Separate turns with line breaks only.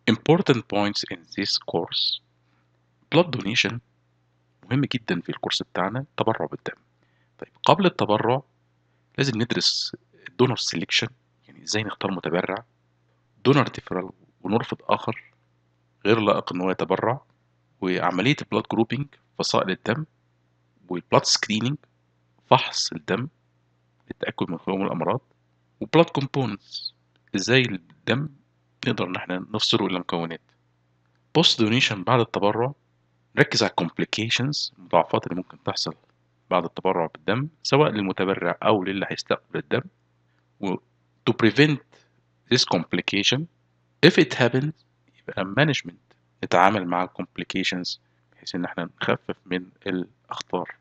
important points in this course blood donation مهم جدا في الكورس بتاعنا التبرع بالدم طيب قبل التبرع لازم ندرس الدونر سيلكشن يعني ازاي نختار متبرع دونر ديفرال ونرفض اخر غير لائق ان هو يتبرع وعملية البلاد جروبينج فصائل الدم والبلاد سكرينينج فحص الدم للتأكد من خلوم الأمراض وبلاد كومبوننتس ازاي الدم نقدر ان احنا نفصله الى مكونات بوست دونيشن بعد التبرع نركز على الكومبليكيشنز المضاعفات اللي ممكن تحصل بعد التبرع بالدم سواء للمتبرع او للي هيستقبل الدم و to prevent this complication if it happens يبقى management نتعامل مع الكومبليكيشنز بحيث ان احنا نخفف من الاخطار